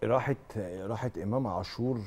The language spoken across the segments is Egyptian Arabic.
راحت راحت امام عاشور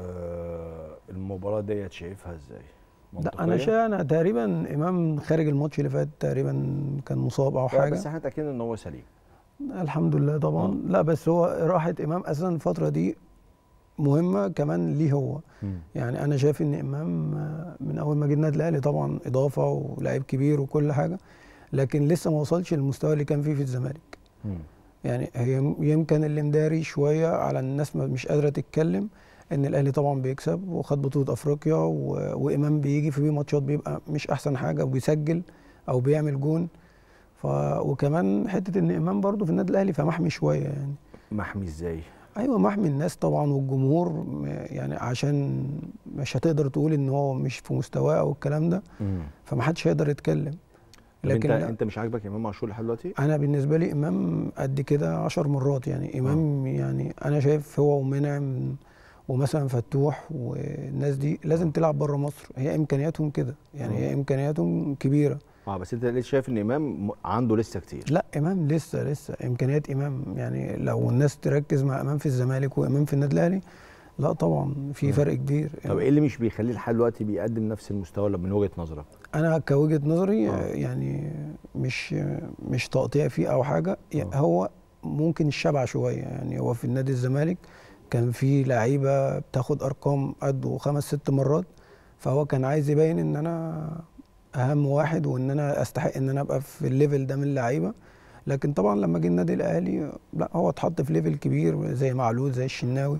آه، المباراه ديت شايفها ازاي؟ لا انا منطقية؟ شايف انا تقريبا امام خارج الماتش اللي فات تقريبا كان مصاب او لا، حاجه بس احنا اتاكدنا ان هو سليم الحمد لله طبعا آه. لا بس هو راحه امام اساسا الفتره دي مهمه كمان ليه هو يعني انا شايف ان امام آه، من اول ما جه النادي الاهلي طبعا اضافه ولاعيب كبير وكل حاجه لكن لسه ما وصلش للمستوى اللي كان فيه في الزمالك مم. يعني هي يمكن اللي مداري شويه على الناس ما- مش قادره تتكلم ان الاهلي طبعا بيكسب وخد بطوله افريقيا و... وامام بيجي في ماتشات بيبقى مش احسن حاجه وبيسجل او بيعمل جون ف... وكمان حته ان امام برضو في النادي الاهلي فمحمي شويه يعني محمي ازاي؟ ايوه محمي الناس طبعا والجمهور م- يعني عشان مش هتقدر تقول ان هو مش في مستواه او الكلام ده مم. فمحدش هيقدر يتكلم طب انت لكن لا. انت مش عاجبك امام عاشور لحد دلوقتي؟ انا بالنسبه لي امام قد كده عشر مرات يعني امام يعني انا شايف هو ومنعم ومثلا فتوح والناس دي لازم تلعب بره مصر هي امكانياتهم كده يعني هي امكانياتهم كبيره اه بس انت ليه شايف ان امام م- عنده لسه كتير؟ لا امام لسه لسه امكانيات امام يعني لو الناس تركز مع امام في الزمالك وامام في النادي الاهلي لا طبعا في مم. فرق كبير طب ايه اللي مش بيخليه لحد دلوقتي بيقدم نفس المستوى اللي من وجهه نظرك؟ انا كوجهه نظري آه. يعني مش مش تقطيع فيه او حاجه آه. هو ممكن الشبع شويه يعني هو في النادي الزمالك كان في لعيبه بتاخد ارقام قده خمس ست مرات فهو كان عايز يبين ان انا اهم واحد وان انا استحق ان انا ابقى في الليفل ده من اللعيبه لكن طبعا لما جه النادي الاهلي لا هو اتحط في ليفل كبير زي معلول زي الشناوي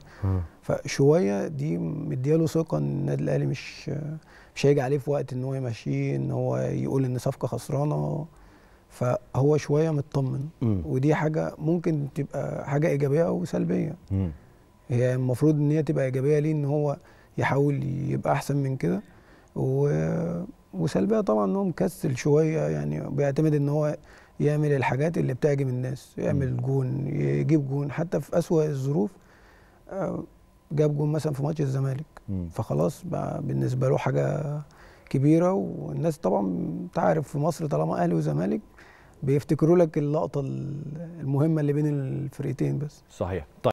فشويه دي مدياله ثقه ان النادي الاهلي مش مش هيجي عليه في وقت ان هو يمشيه ان هو يقول ان صفقه خسرانه فهو شويه مطمن مم. ودي حاجه ممكن تبقى حاجه ايجابيه او سلبيه مم. هي المفروض ان هي تبقى ايجابيه ليه ان هو يحاول يبقى احسن من كده و... وسلبيه طبعا ان هو مكسل شويه يعني بيعتمد ان هو يعمل الحاجات اللي بتعجب الناس يعمل جون يجيب جون حتى في اسوأ الظروف آه، جاب جون مثلا في ماتش الزمالك مم. فخلاص بقى بالنسبه له حاجه كبيره والناس طبعا انت عارف في مصر طالما اهلي وزمالك بيفتكروا لك اللقطه المهمه اللي بين الفرقتين بس صحيح طيب